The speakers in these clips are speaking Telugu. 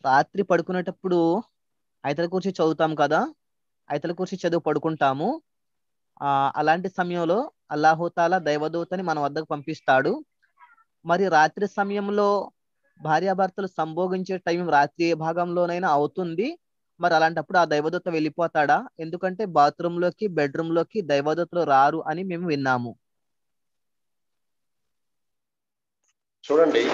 రాత్రి పడుకునేటప్పుడు ఐతల కూర్చి చదువుతాం కదా ఐతల కూర్చి చదువు పడుకుంటాము ఆ అలాంటి సమయంలో అల్లాహుతాలా దైవదూతని మన వద్దకు పంపిస్తాడు మరి రాత్రి సమయంలో భార్యాభర్తలు సంభోగించే టైం రాత్రి ఏ భాగంలోనైనా అవుతుంది మరి అలాంటప్పుడు ఆ దైవదూత వెళ్ళిపోతాడా ఎందుకంటే బాత్రూమ్ లోకి బెడ్రూమ్ లోకి దైవదూతలు రారు అని మేము విన్నాము చూడండి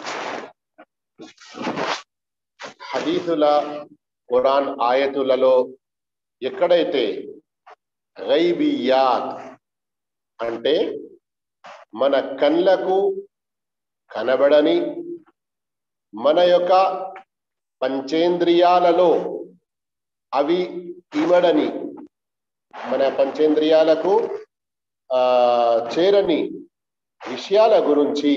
హదీసుల ఖురాన్ ఆయతులలో ఎక్కడైతే గైబియాత్ అంటే మన కళ్ళకు కనబడని మన యొక్క పంచేంద్రియాలలో అవి ఇమడని మన పంచేంద్రియాలకు ఆ చేరని విషయాల గురించి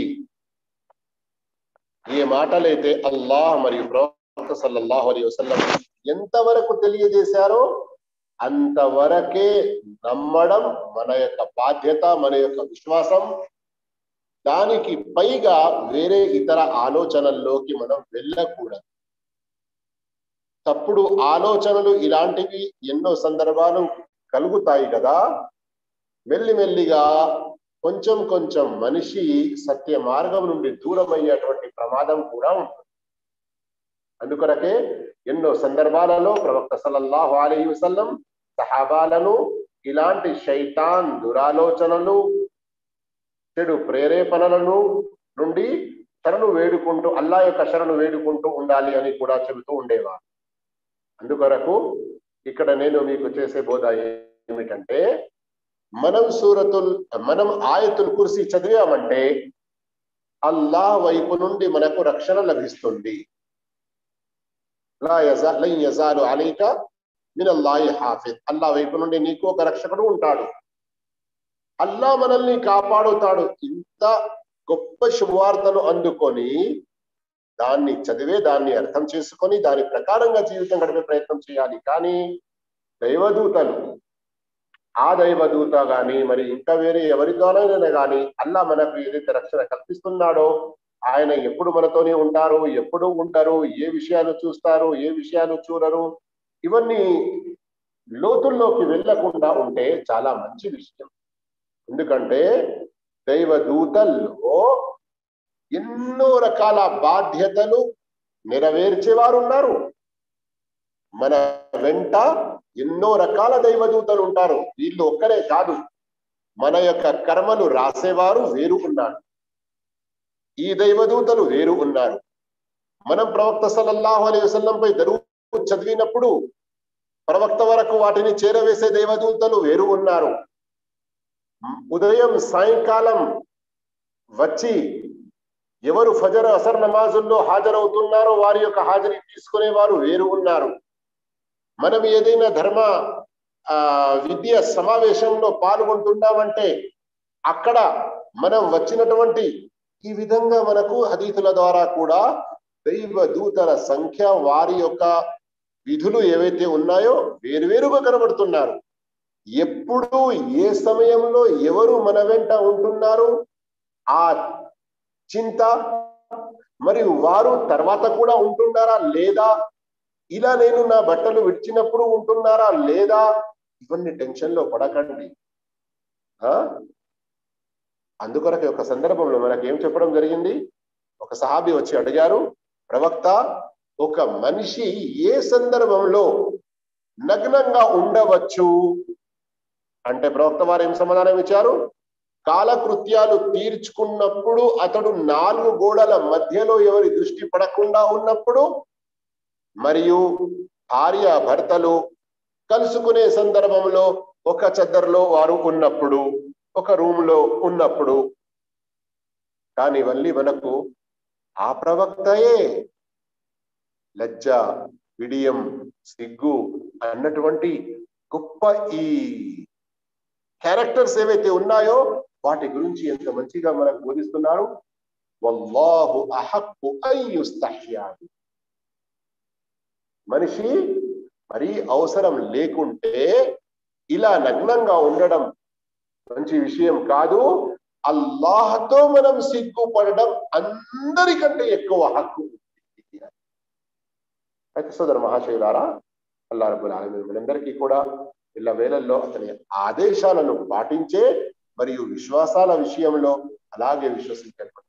ఈ మాటలైతే అల్లాహ్ మరియు ప్రవక్త సల్లల్లాహు అలైహి వసల్లం ఎంతవరకు తెలియజేశారో అంతవరకే నమ్మడం మన యొక్క బాధ్యత మన యొక్క విశ్వాసం దానికి పైగా వేరే ఇతర ఆలోచనల్లోకి మనం వెళ్ళకూడదు తప్పుడు ఆలోచనలు ఇలాంటివి ఎన్నో సందర్భాలు కలుగుతాయి కదా మెల్లిమెల్లిగా కొంచెం కొంచెం మనిషి సత్య మార్గం నుండి దూరమయ్యేటువంటి ప్రమాదం కూడా ఉంటుంది అందుకొరకే ఎన్నో సందర్భాలలో ప్రవక్త సల్లల్లాహు అలైహి వసల్లం సహాబాలను ఇలాంటి శైతాన్ దురాలోచనలు చెడు ప్రేరేపణలను నుండి శరణు వేడుకుంటూ అల్లా యొక్క శరణు వేడుకుంటూ ఉండాలి అని కూడా చెబుతూ ఉండేవారు అందుకొరకు ఇక్కడ నేను మీకు చేసే బోధ ఏమిటంటే మనం సూరతుల్ మనం ఆయతుల్ కుర్సీ చదివామంటే అల్లా వైపు నుండి మనకు రక్షణ లభిస్తుంది లా యజా లన్ యజాలు అలీక మిన్ అల్లాహి హాఫిజ్ అల్లా వైపు నుండి నీకు ఒక రక్షకుడు ఉంటాడు అల్లా మనల్ని కాపాడుతాడు ఇంత గొప్ప శుభవార్తను అందుకొని దాన్ని చదివే దాన్ని అర్థం చేసుకొని దాని ప్రకారంగా జీవితం గడిపే ప్రయత్నం చేయాలి కానీ దైవదూతలు ఆ దైవదూత గాని మరి ఇంకా వేరే ఎవరితోనైనా గాని అల్లా మనకు ఏదైతే రక్షణ కల్పిస్తున్నాడో ఆయన ఎప్పుడు మనతోనే ఉంటారు ఎప్పుడు ఉంటారు ఏ విషయాలు చూస్తారు ఏ విషయాలు చూడరు ఇవన్నీ లోతుల్లోకి వెళ్లకుండా ఉంటే చాలా మంచి విషయం ఎందుకంటే దైవదూతల్లో ఎన్నో రకాల బాధ్యతలు నెరవేర్చేవారు ఉన్నారు మన వెంట ఎన్నో రకాల దైవదూతలు ఉంటారు వీళ్ళు ఒక్కరే కాదు మన యొక్క కర్మలు రాసేవారు వేరు ఉన్నారు ఈ దైవదూతలు వేరు ఉన్నారు మనం ప్రవక్త సల్లల్లాహు అలైహి వసల్లంపై దరువు చదివినప్పుడు ప్రవక్త వరకు వాటిని చేరవేసే దైవదూతలు వేరు ఉన్నారు ఉదయం సాయంకాలం వచ్చి ఎవరు ఫజర్ అసర్ నమాజుల్లో హాజరవుతున్నారో వారి యొక్క హాజరీ తీసుకునే వారు వేరు ఉన్నారు మనం ఏదైనా ధర్మ ఆ విద్య సమావేశంలో పాల్గొంటున్నామంటే అక్కడ మనం వచ్చినటువంటి ఈ విధంగా మనకు హదీతుల ద్వారా కూడా దైవ దూతల సంఖ్య వారి యొక్క విధులు ఏవైతే ఉన్నాయో వేరువేరుగా కనబడుతున్నారు ఎప్పుడు ఏ సమయంలో ఎవరు మన వెంట ఉంటున్నారు ఆ చింత మరియు వారు తర్వాత కూడా ఉంటున్నారా లేదా ఇలా నేను నా బట్టలు విడిచినప్పుడు ఉంటున్నారా లేదా ఇవన్నీ టెన్షన్ లో పడకండి అందుకొరకు ఒక సందర్భంలో మనకి ఏం చెప్పడం జరిగింది ఒక సహాబి వచ్చి అడిగారు ప్రవక్త ఒక మనిషి ఏ సందర్భంలో నగ్నంగా ఉండవచ్చు అంటే ప్రవక్త వారు ఏం సమాధానం ఇచ్చారు కాలకృత్యాలు తీర్చుకున్నప్పుడు అతడు నాలుగు గోడల మధ్యలో ఎవరి దృష్టి పడకుండా ఉన్నప్పుడు మరియు భార్య భర్తలు కలుసుకునే సందర్భంలో ఒక చద్దరులో వారు ఉన్నప్పుడు ఒక రూమ్ లో ఉన్నప్పుడు కానీ మళ్ళీ మనకు ఆ ప్రవక్తయే లజ్జ విడియం సిగ్గు అన్నటువంటి గొప్ప ఈ క్యారెక్టర్స్ ఏవైతే ఉన్నాయో వాటి గురించి ఎంత మంచిగా మనకు బోధిస్తున్నారు వల్లాహు అహక్కు అయ్యుస్తహ్యాది మనిషి మరీ అవసరం లేకుంటే ఇలా నగ్నంగా ఉండడం మంచి విషయం కాదు అల్లాహతో మనం సిగ్గుపడడం అందరికంటే ఎక్కువ హక్కు అయితే సోదర మహాశయులారా అల్లా రబ్బుల్ ఆలమీన్ మనందరికీ కూడా ఇళ్ళ వేళల్లో అతని ఆదేశాలను పాటించే మరియు విశ్వాసాల విషయంలో అలాగే విశ్వసించేటువంటి